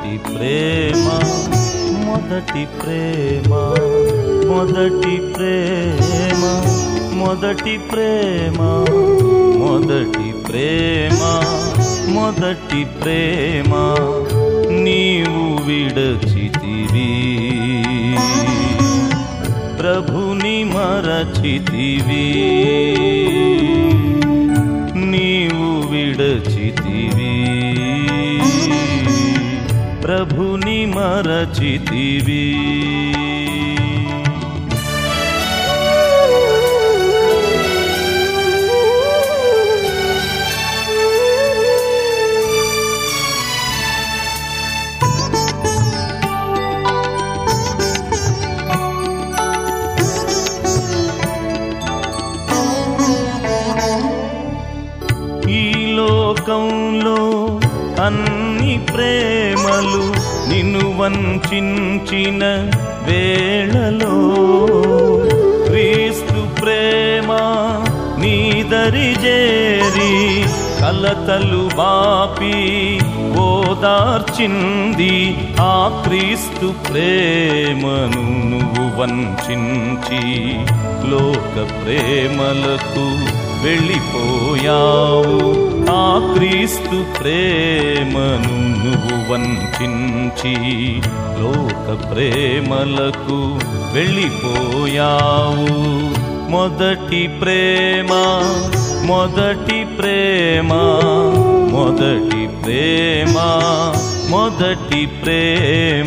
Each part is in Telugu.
మొదటి ప్రేమ మొదటి ప్రేమ మొదటి ప్రేమ మొదటి ప్రేమ మొదటి ప్రేమ మొదటి ప్రేమ నీవు విడచితివి ప్రభుని మరచితివి నీవు విడచితివి ప్రభుని మరచితివి ఈ లోకంలో అన్ని ప్రేమలు నిన్ను వంచిన వేళలో క్రీస్తు ప్రేమ నీ దరి చేరి కలతలు బాపి ఓదార్చింది ఆ క్రీస్తు ప్రేమను నువ్వు వంచించి లోక ప్రేమలకు వెళ్ళిపోయావు ఆ క్రీస్తు ప్రేమను నువ్వు వంచించి లోక ప్రేమలకు వెళ్ళిపోయావు మొదటి ప్రేమ మొదటి ప్రేమ మొదటి ప్రేమ మొదటి ప్రేమ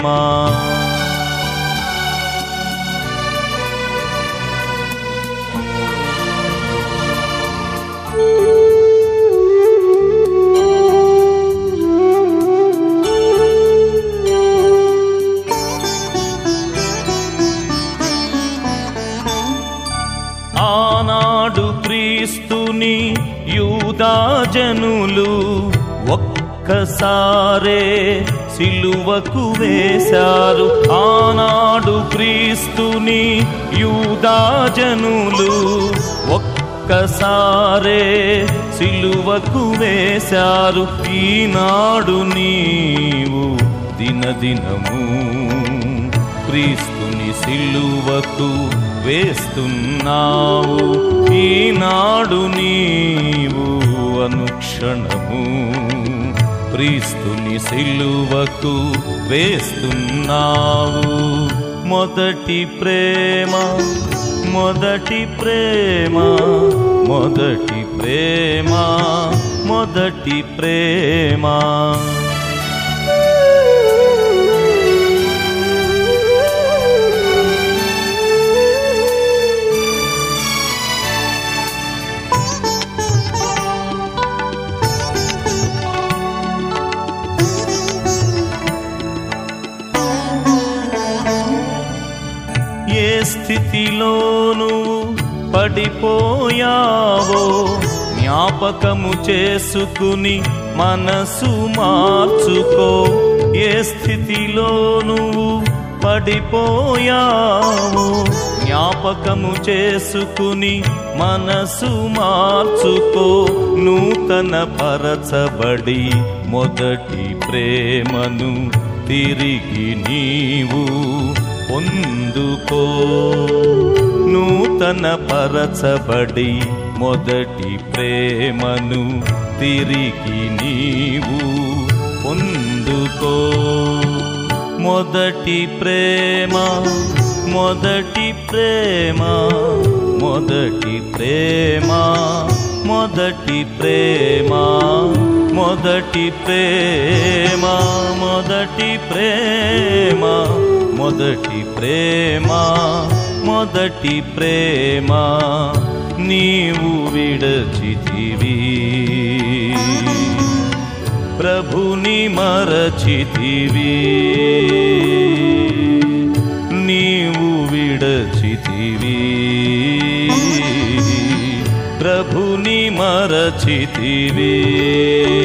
ఆనాడు క్రీస్తుని యూదాజనులు ఒక్కసారే సిలువకు వేశారు ఆనాడు క్రీస్తుని యూదాజనులు ఒక్కసారే సిలువకు వేశారు ఈనాడు నీవు దినదినము క్రీస్తుని సిలువకు వేస్తున్నావు ఈనాడు నీవు అనుక్షణము క్రీస్తుని సిలువకు వేస్తున్నావు మొదటి ప్రేమ మొదటి ప్రేమ మొదటి ప్రేమ మొదటి ప్రేమ ఏ స్థితిలోనూ పడిపోయావో జ్ఞాపకము చేసుకుని మనసు మార్చుకో ఏ స్థితిలోనూ పడిపోయావో జ్ఞాపకము చేసుకుని మనసు మార్చుకో నూతన పరచబడి మొదటి ప్రేమను తిరిగి నీవు పొందుకో నూతన పరచబడి మొదటి ప్రేమను తిరిగి నీవు పొందుకో మొదటి ప్రేమ మొదటి ప్రేమ మొదటి ప్రేమ మొదటి ప్రేమ మొదటి ప్రేమ మొదటి ప్రేమ మొదటి ప్రేమ మొదటి ప్రేమ నీవు విడచితివి ప్రభుని మరచితివి నీవు విడచితివి ప్రభుని మరచితివి